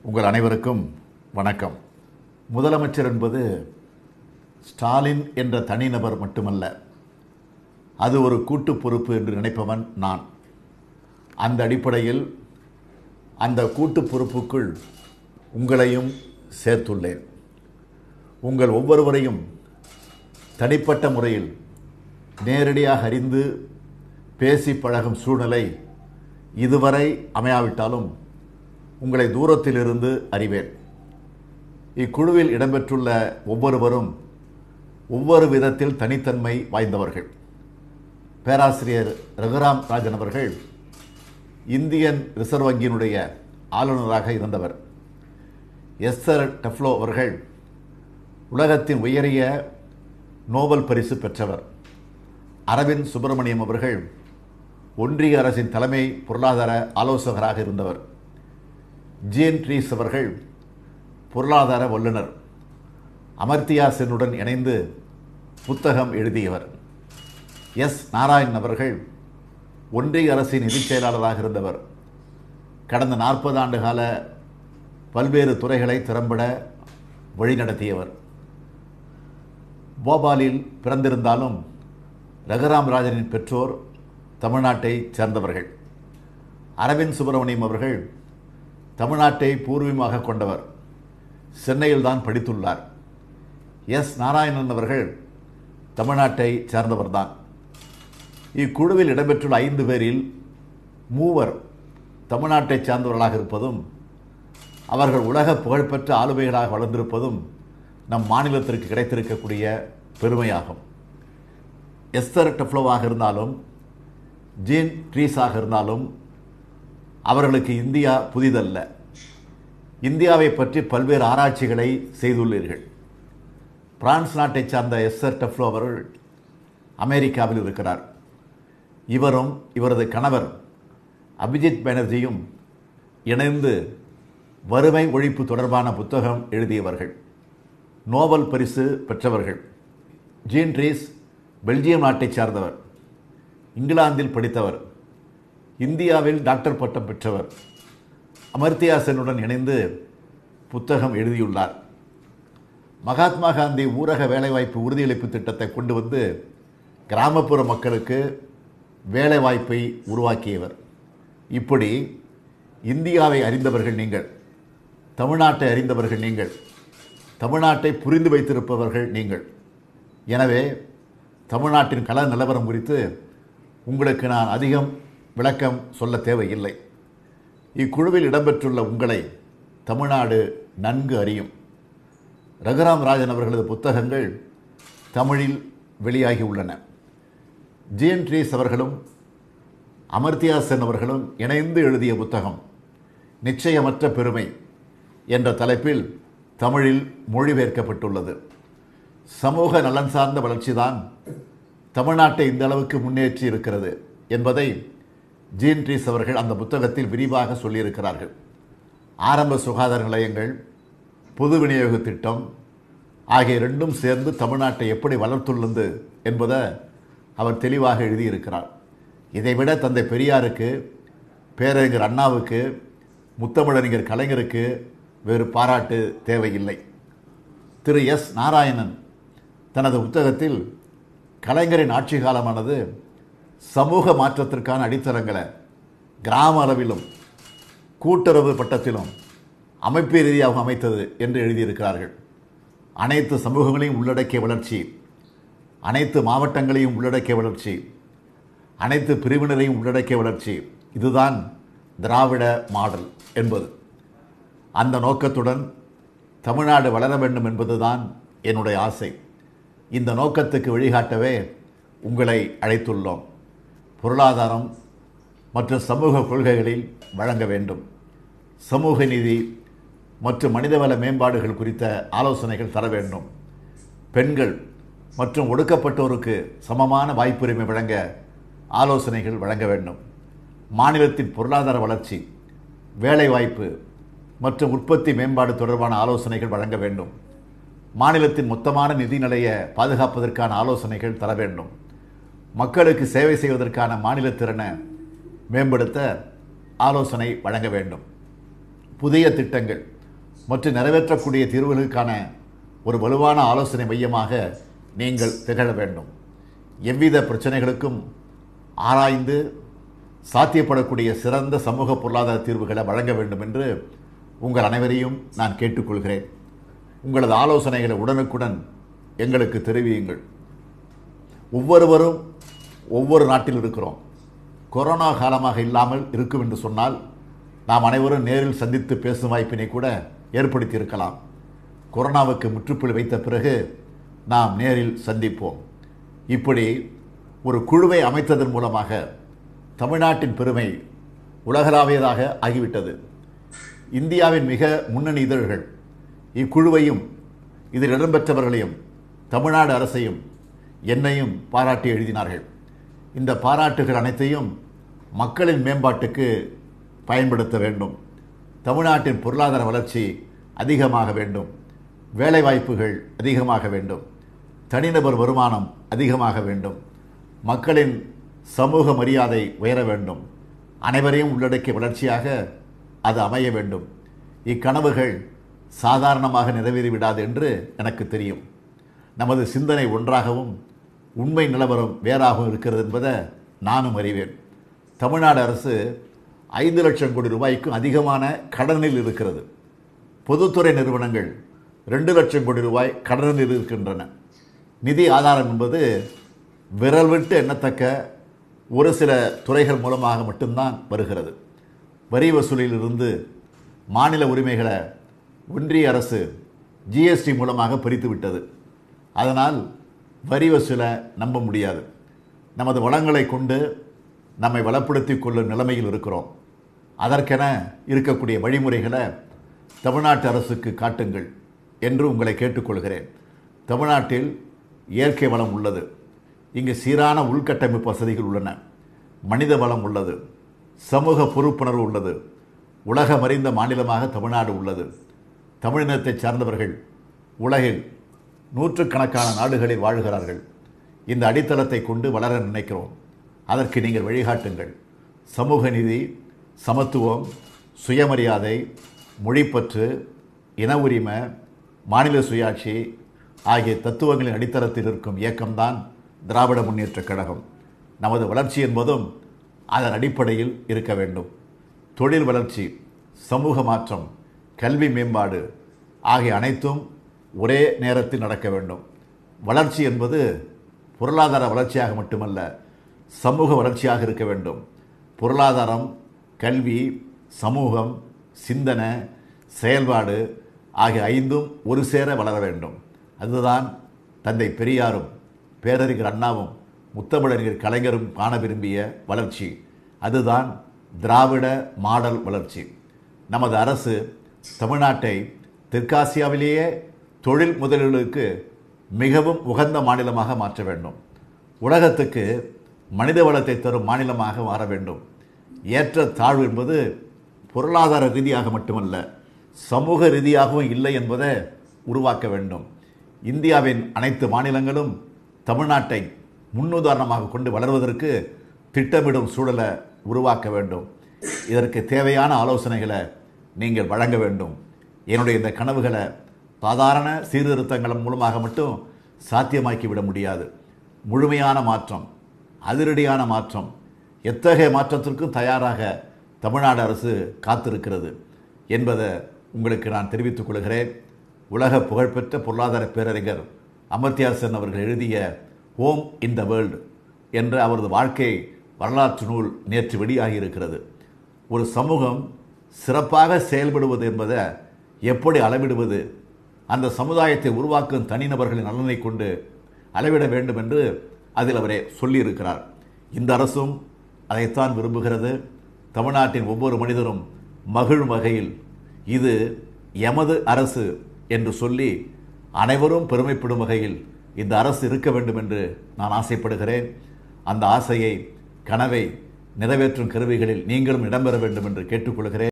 உங்கள் அனைவருக்கும் வணக்கம் முதலமைச்சர் என்பது ஸ்டாலின் என்ற தனிநபர் மட்டுமல்ல அது ஒரு கூட்டு பொறுப்பு என்று நினைப்பவன் நான் அந்த அடிப்படையில் அந்த கூட்டு பொறுப்புக்குள் உங்களையும் சேர்த்துள்ளேன் உங்கள் ஒவ்வொருவரையும் தனிப்பட்ட முறையில் நேரடியாக அறிந்து பேசி பழகும் சூழ்நிலை இதுவரை அமையாவிட்டாலும் உங்களை தூரத்திலிருந்து அறிவேன் இக்குழுவில் இடம்பெற்றுள்ள ஒவ்வொருவரும் ஒவ்வொரு விதத்தில் தனித்தன்மை வாய்ந்தவர்கள் பேராசிரியர் ரகுராம் ராஜன் அவர்கள் இந்தியன் ரிசர்வ் வங்கியினுடைய ஆளுநராக இருந்தவர் எஸ்தர் டெஃப்லோ அவர்கள் உலகத்தின் உயரிய நோபல் பரிசு பெற்றவர் அரவிந்த் சுப்பிரமணியம் அவர்கள் ஒன்றிய அரசின் தலைமை பொருளாதார ஆலோசகராக இருந்தவர் ஜீன் ட்ரீஸ் அவர்கள் பொருளாதார வல்லுனர் அமர்த்தியா சென்னுடன் இணைந்து புத்தகம் எழுதியவர் எஸ் நாராயணன் அவர்கள் ஒன்றிய அரசின் நிதிச் செயலாளராக இருந்தவர் கடந்த நாற்பது ஆண்டு கால பல்வேறு துறைகளை திறம்பட வழிநடத்தியவர் போபாலில் பிறந்திருந்தாலும் ரகுராம் ராஜனின் பெற்றோர் தமிழ்நாட்டைச் சேர்ந்தவர்கள் அரவிந்த் சுப்பிரமணியம் அவர்கள் தமிழ்நாட்டை பூர்வீகமாக கொண்டவர் சென்னையில் தான் படித்துள்ளார் எஸ் நாராயணன் அவர்கள் தமிழ்நாட்டை சேர்ந்தவர்தான் இக்குழுவில் இடம்பெற்றுள்ள ஐந்து பேரில் மூவர் தமிழ்நாட்டைச் சார்ந்தவர்களாக இருப்பதும் அவர்கள் உலக புகழ்பெற்ற ஆளுமைகளாக வளர்ந்திருப்பதும் நம் மாநிலத்திற்கு கிடைத்திருக்கக்கூடிய பெருமையாகும் எஸ்தர் டெஃப்லோவாக இருந்தாலும் ஜீன் ட்ரீஸாக இருந்தாலும் அவர்களுக்கு இந்தியா புதிதல்ல இந்தியாவை பற்றி பல்வேறு ஆராய்ச்சிகளை செய்துள்ளீர்கள் பிரான்ஸ் நாட்டைச் சார்ந்த எஸ்தர் டெஃப்லோ அவர்கள் அமெரிக்காவில் இருக்கிறார் இவரும் இவரது கணவர் அபிஜித் பானர்ஜியும் இணைந்து வறுமை ஒழிப்பு தொடர்பான புத்தகம் எழுதியவர்கள் நோபல் பரிசு பெற்றவர்கள் ஜீன் ட்ரீஸ் பெல்ஜியம் நாட்டைச் சார்ந்தவர் இங்கிலாந்தில் படித்தவர் இந்தியாவில் டாக்டர் பட்டம் பெற்றவர் அமர்த்தியா சென்னுடன் இணைந்து புத்தகம் எழுதியுள்ளார் மகாத்மா காந்தி ஊரக வேலைவாய்ப்பு உறுதியளிப்பு திட்டத்தை கொண்டு வந்து கிராமப்புற மக்களுக்கு வேலைவாய்ப்பை உருவாக்கியவர் இப்படி இந்தியாவை அறிந்தவர்கள் நீங்கள் தமிழ்நாட்டை அறிந்தவர்கள் நீங்கள் தமிழ்நாட்டை புரிந்து வைத்திருப்பவர்கள் நீங்கள் எனவே தமிழ்நாட்டின் கள நிலவரம் குறித்து உங்களுக்கு நான் அதிகம் விளக்கம் சொல்ல தேவையில்லை இக்குழுவில் இடம்பெற்றுள்ள உங்களை தமிழ்நாடு நன்கு அறியும் ரகுராம் ராஜன் அவர்களது புத்தகங்கள் தமிழில் வெளியாகி உள்ளன ஜிஎன் ட்ரீஸ் அவர்களும் அமர்த்தியா சென் அவர்களும் இணைந்து எழுதிய புத்தகம் நிச்சயமற்ற பெருமை என்ற தலைப்பில் தமிழில் மொழிபெயர்க்கப்பட்டுள்ளது சமூக நலன் சார்ந்த வளர்ச்சிதான் தமிழ்நாட்டை இந்த அளவுக்கு முன்னேற்றி இருக்கிறது என்பதை ஜீன் ட்ரீஸ் அவர்கள் அந்த புத்தகத்தில் விரிவாக சொல்லியிருக்கிறார்கள் ஆரம்ப சுகாதார நிலையங்கள் பொது விநியோக திட்டம் ஆகிய ரெண்டும் சேர்ந்து தமிழ்நாட்டை எப்படி வளர்த்துள்ளது என்பதை அவர் தெளிவாக எழுதியிருக்கிறார் இதைவிட தந்தை பெரியாருக்கு பேரறிஞர் அண்ணாவுக்கு முத்தமிழறிஞர் கலைஞருக்கு வேறு பாராட்டு தேவையில்லை திரு எஸ் நாராயணன் தனது புத்தகத்தில் கலைஞரின் ஆட்சி காலமானது சமூக மாற்றத்திற்கான அடித்தளங்களை கிராம அளவிலும் கூட்டுறவு பட்டத்திலும் அமைப்பு ரீதியாக அமைத்தது என்று எழுதியிருக்கிறார்கள் அனைத்து சமூகங்களையும் உள்ளடக்கிய வளர்ச்சி அனைத்து மாவட்டங்களையும் உள்ளடக்கிய வளர்ச்சி அனைத்து பிரிவினரையும் உள்ளடக்கிய வளர்ச்சி இதுதான் திராவிட மாடல் என்பது அந்த நோக்கத்துடன் தமிழ்நாடு வளர வேண்டும் என்பதுதான் என்னுடைய ஆசை இந்த நோக்கத்துக்கு வழிகாட்டவே உங்களை அழைத்துள்ளோம் பொருளாதாரம் மற்றும் சமூக கொள்கைகளில் வழங்க வேண்டும் சமூக நீதி மற்றும் மனிதவள மேம்பாடுகள் குறித்த ஆலோசனைகள் தர வேண்டும் பெண்கள் மற்றும் ஒடுக்கப்பட்டோருக்கு சமமான வாய்ப்புரிமை வழங்க ஆலோசனைகள் வழங்க வேண்டும் மாநிலத்தின் பொருளாதார வளர்ச்சி வேலைவாய்ப்பு மற்றும் உற்பத்தி மேம்பாடு தொடர்பான ஆலோசனைகள் வழங்க வேண்டும் மாநிலத்தின் மொத்தமான நிதி நிலையை பாதுகாப்பதற்கான ஆலோசனைகள் தர வேண்டும் மக்களுக்கு சேவை செய்வதற்கான மாநில திறனை மேம்படுத்த ஆலோசனை வழங்க வேண்டும் புதிய திட்டங்கள் மற்றும் நிறைவேற்றக்கூடிய தீர்வுகளுக்கான ஒரு வலுவான ஆலோசனை மையமாக நீங்கள் திகழ வேண்டும் எவ்வித பிரச்சனைகளுக்கும் ஆராய்ந்து சாத்தியப்படக்கூடிய சிறந்த சமூக பொருளாதார தீர்வுகளை வழங்க வேண்டும் என்று உங்கள் அனைவரையும் நான் கேட்டுக்கொள்கிறேன் உங்களது ஆலோசனைகளை உடனுக்குடன் எங்களுக்கு தெரிவியுங்கள் ஒவ்வொருவரும் ஒவ்வொரு நாட்டில் இருக்கிறோம் கொரோனா காலமாக இல்லாமல் இருக்கும் என்று சொன்னால் நாம் அனைவரும் நேரில் சந்தித்து பேசும் வாய்ப்பினை கூட ஏற்படுத்தி இருக்கலாம் கொரோனாவுக்கு முற்றுப்புள்ளி வைத்த பிறகு நாம் நேரில் சந்திப்போம் இப்படி ஒரு குழுவை அமைத்ததன் மூலமாக தமிழ்நாட்டின் பெருமை உலகளாவியதாக ஆகிவிட்டது இந்தியாவின் மிக முன்னணி இதழ்கள் இக்குழுவையும் இதில் இடம்பெற்றவர்களையும் தமிழ்நாடு அரசையும் என்னையும் பாராட்டி எழுதினார்கள் இந்த பாராட்டுகள் அனைத்தையும் மக்களின் மேம்பாட்டுக்கு பயன்படுத்த வேண்டும் தமிழ்நாட்டின் பொருளாதார வளர்ச்சி அதிகமாக வேண்டும் வேலைவாய்ப்புகள் அதிகமாக வேண்டும் தனிநபர் வருமானம் அதிகமாக வேண்டும் மக்களின் சமூக மரியாதை உயர வேண்டும் அனைவரையும் உள்ளடக்கிய வளர்ச்சியாக அது அமைய வேண்டும் இக்கனவுகள் சாதாரணமாக நிறைவேறிவிடாது என்று எனக்கு தெரியும் நமது சிந்தனை ஒன்றாகவும் உண்மை நிலவரம் வேறாகவும் இருக்கிறது என்பதை நானும் அறிவேன் தமிழ்நாடு அரசு ஐந்து லட்சம் கோடி ரூபாய்க்கும் அதிகமான கடனில் இருக்கிறது பொதுத்துறை நிறுவனங்கள் ரெண்டு லட்சம் கோடி ரூபாய் கடனில் இருக்கின்றன நிதி ஆதாரம் என்பது விரல் விட்டு எண்ணத்தக்க ஒரு சில துறைகள் மூலமாக மட்டும்தான் வருகிறது வரி வசூலிலிருந்து மாநில உரிமைகளை ஒன்றிய அரசு ஜிஎஸ்டி மூலமாக பறித்து விட்டது அதனால் வரி வசூலை நம்ப முடியாது நமது வளங்களை கொண்டு நம்மை வளப்படுத்திக் கொள்ளும் நிலைமையில் இருக்கிறோம் அதற்கென இருக்கக்கூடிய வழிமுறைகளை தமிழ்நாட்டு அரசுக்கு காட்டுங்கள் என்று உங்களை கேட்டுக்கொள்கிறேன் தமிழ்நாட்டில் இயற்கை வளம் உள்ளது இங்கு சீரான உள்கட்டமைப்பு வசதிகள் உள்ளன மனித வளம் உள்ளது சமூக பொறுப்புணர்வு உள்ளது உலகம் அறிந்த மாநிலமாக தமிழ்நாடு உள்ளது தமிழினத்தைச் சார்ந்தவர்கள் உலகில் நூற்றுக்கணக்கான நாடுகளில் வாழ்கிறார்கள் இந்த அடித்தளத்தை கொண்டு வளர நினைக்கிறோம் அதற்கு நீங்கள் வழிகாட்டுங்கள் சமூக நீதி சமத்துவம் சுயமரியாதை மொழிப்பற்று இன உரிமை மாநில சுயாட்சி ஆகிய தத்துவங்களின் அடித்தளத்தில் இருக்கும் இயக்கம்தான் திராவிட முன்னேற்றக் கழகம் நமது வளர்ச்சி என்பதும் அதன் அடிப்படையில் இருக்க வேண்டும் தொழில் வளர்ச்சி சமூக மாற்றம் கல்வி மேம்பாடு ஆகிய அனைத்தும் ஒரே நேரத்தில் நடக்க வேண்டும் வளர்ச்சி என்பது பொருளாதார வளர்ச்சியாக மட்டுமல்ல சமூக வளர்ச்சியாக இருக்க வேண்டும் பொருளாதாரம் கல்வி சமூகம் சிந்தனை செயல்பாடு ஆகிய ஐந்தும் ஒரு சேர வளர வேண்டும் அதுதான் தந்தை பெரியாரும் பேரறிஞர் அண்ணாவும் முத்தமிழறிஞர் கலைஞரும் காண விரும்பிய வளர்ச்சி அதுதான் திராவிட மாடல் வளர்ச்சி நமது அரசு தமிழ்நாட்டை தெற்காசியாவிலேயே தொழில் முதலீடுகளுக்கு மிகவும் உகந்த மாநிலமாக மாற்ற வேண்டும் உலகத்துக்கு மனித வளத்தை தரும் மாநிலமாக மாற வேண்டும் ஏற்ற தாழ்வு என்பது பொருளாதார ரீதியாக மட்டுமல்ல சமூக ரீதியாகவும் இல்லை என்பதை உருவாக்க வேண்டும் இந்தியாவின் அனைத்து மாநிலங்களும் தமிழ்நாட்டை முன்னுதாரணமாக கொண்டு வளர்வதற்கு திட்டமிடும் சூழலை உருவாக்க வேண்டும் இதற்கு தேவையான ஆலோசனைகளை நீங்கள் வழங்க வேண்டும் என்னுடைய இந்த கனவுகளை சாதாரண சீர்திருத்தங்கள் மூலமாக மட்டும் சாத்தியமாக்கி விட முடியாது முழுமையான மாற்றம் அதிரடியான மாற்றம் எத்தகைய மாற்றத்திற்கும் தயாராக தமிழ்நாடு அரசு காத்திருக்கிறது என்பதை உங்களுக்கு நான் தெரிவித்துக் கொள்கிறேன் உலக புகழ்பெற்ற பொருளாதார பேரறிஞர் அமர்த்தியா சென் அவர்கள் எழுதிய ஹோம் இன் த வேர்ல்டு என்ற அவரது வாழ்க்கை வரலாற்று நூல் நேற்று வெளியாகி இருக்கிறது ஒரு சமூகம் சிறப்பாக செயல்படுவது என்பதை எப்படி அளவிடுவது அந்த சமுதாயத்தை உருவாக்கும் தனிநபர்களின் நலனை கொண்டு அளவிட வேண்டும் என்று அதில் அவரே சொல்லியிருக்கிறார் இந்த அரசும் அதைத்தான் விரும்புகிறது தமிழ்நாட்டின் ஒவ்வொரு மனிதரும் மகிழும் வகையில் இது எமது அரசு என்று சொல்லி அனைவரும் பெருமைப்படும் வகையில் இந்த அரசு இருக்க வேண்டும் என்று நான் ஆசைப்படுகிறேன் அந்த ஆசையை கனவை நிறைவேற்றும் கருவிகளில் நீங்களும் இடம்பெற வேண்டும் என்று கேட்டுக்கொள்கிறேன்